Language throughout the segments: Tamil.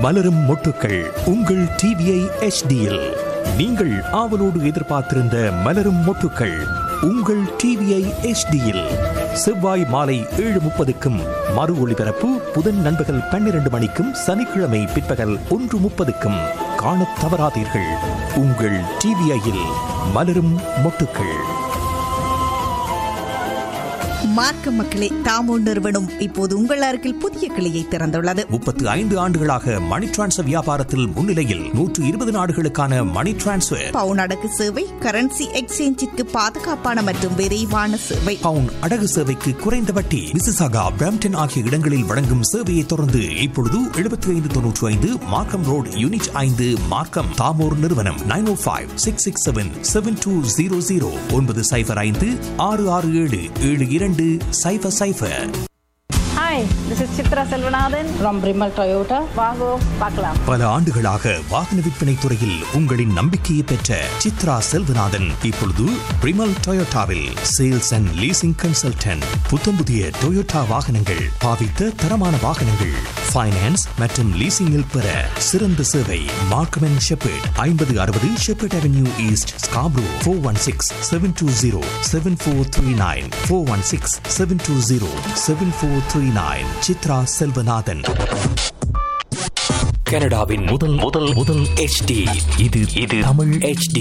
மலரும் மொட்டுக்கள் உங்கள் டிவிஐ எச்டியில் நீங்கள் ஆவலோடு எதிர்பார்த்திருந்த மலரும் மொட்டுக்கள் உங்கள் டிவிஐ எச்டியில் செவ்வாய் மாலை ஏழு முப்பதுக்கும் மறு ஒளிபரப்பு புதன் நண்பகல் பன்னிரண்டு மணிக்கும் சனிக்கிழமை பிற்பகல் ஒன்று முப்பதுக்கும் காணத் தவறாதீர்கள் உங்கள் டிவிஐயில் மலரும் மொட்டுக்கள் மார்க்க மக்களே தாமோ நிறுவனம் இப்போது உங்கள் அருகில் புதிய கிளையை திறந்துள்ளது முப்பத்து ஐந்து ஆண்டுகளாக மணி டிரான்ஸ்ஃபர் வியாபாரத்தில் முன்னிலையில் நூற்று இருபது நாடுகளுக்கான மணி டிரான்ஸ்ஃபர் பவுன் அடகு சேவை கரன்சி எக்ஸ்சேஞ்சிற்கு பாதுகாப்பான மற்றும் விரைவான சேவை பவுன் அடகு சேவைக்கு குறைந்த வட்டி மிசிசாகா பிரம்டன் ஆகிய இடங்களில் வழங்கும் சேவையை தொடர்ந்து இப்பொழுது எழுபத்தி ஐந்து தொன்னூற்றி ஐந்து மார்க்கம் ரோடு யூனிட் ஐந்து மார்க்கம் தாமோர் நிறுவனம் nine O five six six seven seven two zero zero ஒன்பது சைபர் ஐந்து ஆறு ஆறு ஏழு ஏழு இரண்டு சைபர் சைபர் hi this is Chitra Selvanathan from Primal Toyota வாங்கோ பார்க்கலாம் பல ஆண்டுகளாக வாகன விற்பனை துறையில் உங்களின் நம்பிக்கையை பெற்ற சித்ரா செல்வநாதன் இப்பொழுது பிரிமல் டொயோட்டாவில் சேல்ஸ் அண்ட் லீசிங் கன்சல்டன்ட் புத்தம் புதிய டொயோட்டா வாகனங்கள் பாவித்த தரமான வாகனங்கள் ஃபைனான்ஸ் மற்றும் லீசிங்கில் பெற சிறந்த சேவை மார்க்கம் அண்ட் ஷெப்பர்ட் ஐம்பது அறுபது Sheppard avenue east Scarborough four one six seven two zero seven four three nine four one six seven two zero seven four three nine Chitra Selvanathan கனடாவின் முதல் முதல் முதல் HD இது இது தமிழ் HD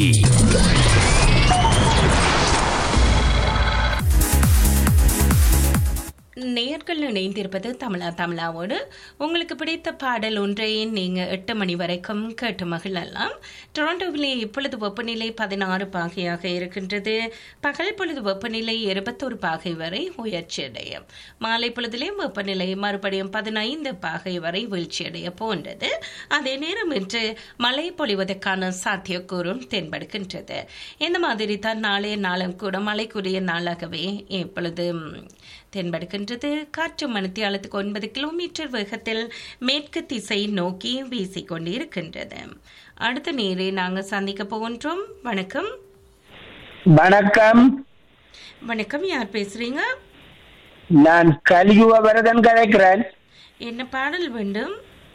நேர்கள் இணைந்திருப்பது தமிழா தமிழாவோடு உங்களுக்கு பிடித்த பாடல் ஒன்றை நீங்கள் எட்டு மணி வரைக்கும் கேட்டு மகிழலாம் டொரண்டோவிலே இப்பொழுது வெப்பநிலை பதினாறு பாகையாக இருக்கின்றது பகல் பொழுது வெப்பநிலை இருபத்தொரு பாகை வரை உயர்ச்சியடையும் மாலை பொழுதிலே வெப்பநிலை மறுபடியும் பதினைந்து பாகை வரை வீழ்ச்சியடைய போன்றது அதே நேரம் இன்று மழை பொழிவதற்கான சாத்தியக்கூறும் தென்படுகின்றது இந்த மாதிரி தான் நாளைய நாளும் கூட மழைக்குரிய நாளாகவே இப்பொழுது தென்படுகின்றது காற்று மணித்தியாலத்துக்கு ஒன்பது கிலோமீட்டர் வேகத்தில் மேற்கு திசை நோக்கி வீசிக்கொண்டிருக்கின்றது அடுத்த நேரே நாங்கள் சந்திக்க போகின்றோம் வணக்கம் வணக்கம் வணக்கம் யார் பேசுறீங்க நான் கலியுக வரதன் கதைக்கிறேன் என்ன பாடல் வேண்டும்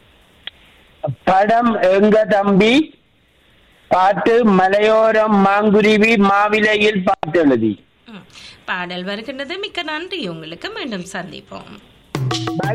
படம் எங்க தம்பி பாட்டு மலையோரம் மாங்குருவி மாவிலையில் பாட்டு எழுதி ம், பாடல் வருகின்றது மிக்க நன்றி உங்களுக்கு மீண்டும் சந்திப்போம்